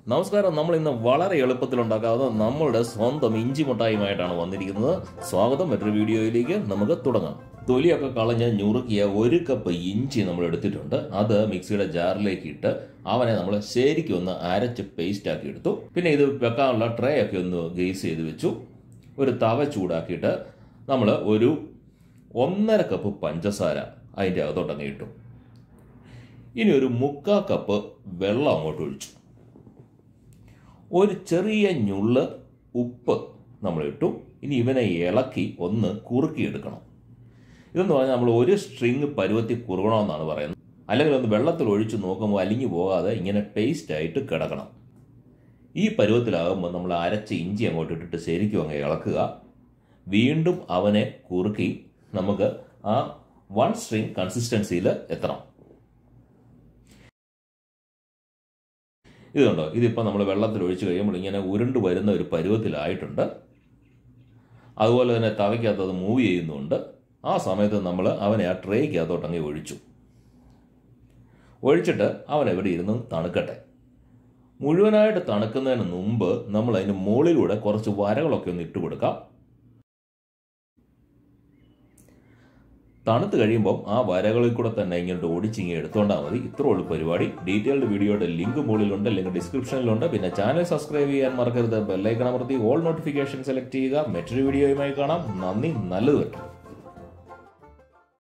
നമസ്കാരം നമ്മൾ ഇന്ന് വളരെ എളുപ്പത്തിൽ ഉണ്ടാക്കാവുന്ന നമ്മളുടെ സ്വന്തം ഇഞ്ചി മുട്ടായുമായിട്ടാണ് വന്നിരിക്കുന്നത് സ്വാഗതം മറ്റൊരു വീഡിയോയിലേക്ക് നമുക്ക് തുടങ്ങാം തൊലിയൊക്കെ കളഞ്ഞ് ഞുറുക്കിയ ഒരു കപ്പ് ഇഞ്ചി നമ്മൾ എടുത്തിട്ടുണ്ട് അത് മിക്സിയുടെ ജാറിലേക്ക് ഇട്ട് അവനെ നമ്മൾ ശരിക്കും ഒന്ന് അരച്ച് പേസ്റ്റ് ആക്കി എടുത്തു പിന്നെ ഇത് വെക്കാനുള്ള ട്രേ ഒക്കെ ഒന്ന് ഗേസ് ചെയ്ത് വെച്ചു ഒരു തവ ചൂടാക്കിയിട്ട് നമ്മൾ ഒരു ഒന്നര കപ്പ് പഞ്ചസാര അതിൻ്റെ അകത്തോട്ടങ്ങ് ഇട്ടു ഇനി ഒരു മുക്കാ കപ്പ് വെള്ളം അങ്ങോട്ട് ഒഴിച്ചു ഒരു ചെറിയ ഞുള്ള് ഉപ്പ് നമ്മൾ ഇട്ടു ഇനി ഇവനെ ഇളക്കി ഒന്ന് കുറുക്കിയെടുക്കണം ഇതെന്ന് പറഞ്ഞാൽ നമ്മൾ ഒരു സ്ട്രിങ് പരുവത്തി കുറുകണമെന്നാണ് പറയുന്നത് അല്ലെങ്കിൽ ഒന്ന് വെള്ളത്തിൽ ഒഴിച്ച് നോക്കുമ്പോൾ അലിഞ്ഞു പോകാതെ ഇങ്ങനെ പേസ്റ്റ് ആയിട്ട് കിടക്കണം ഈ പരുവത്തിലാകുമ്പോൾ നമ്മൾ അരച്ച ഇഞ്ചി അങ്ങോട്ട് ഇട്ടിട്ട് ശരിക്കും അങ്ങ് ഇളക്കുക വീണ്ടും അവനെ കുറുക്കി നമുക്ക് ആ വൺ സ്ട്രിങ് കൺസിസ്റ്റൻസിയിൽ എത്തണം ഇത് കണ്ടോ ഇതിപ്പോൾ നമ്മൾ വെള്ളത്തിൽ ഒഴിച്ച് കഴിയുമ്പോൾ ഇങ്ങനെ ഉരുണ്ട് വരുന്ന ഒരു പരുവത്തിലായിട്ടുണ്ട് അതുപോലെ തന്നെ തവയ്ക്കകത്ത് അത് മൂവ് ചെയ്യുന്നുണ്ട് ആ സമയത്ത് നമ്മൾ അവനെ ആ ട്രേക്കകത്തോട്ട് അങ്ങ് ഒഴിച്ചു ഒഴിച്ചിട്ട് അവൻ എവിടെ ഇരുന്ന് തണുക്കട്ടെ മുഴുവനായിട്ട് തണുക്കുന്നതിന് മുമ്പ് നമ്മൾ അതിന് മുകളിലൂടെ കുറച്ച് വരകളൊക്കെ ഒന്ന് ഇട്ട് കൊടുക്കാം തണുത്ത് കഴിയുമ്പോൾ ആ വരകളിൽ കൂടെ തന്നെ ഇങ്ങോട്ട് ഓടിച്ചിങ്ങി എടുത്തോണ്ടാൽ മതി ഇത്രേ ഉള്ളൂ പരിപാടി ഡീറ്റെയിൽഡ് വീഡിയോയുടെ ലിങ്ക് മുകളിലുണ്ട് അല്ലെങ്കിൽ ഡിസ്ക്രിപ്ഷനിലുണ്ട് പിന്നെ ചാനൽ സബ്സ്ക്രൈബ് ചെയ്യാൻ മറക്കരുത് ബെല്ലൈക്കൺ അമർത്തി ഓൾ നോട്ടിഫിക്കേഷൻ സെലക്ട് ചെയ്യുക മറ്റൊരു വീഡിയോയുമായി കാണാം നന്ദി നല്ലത് പറ്റും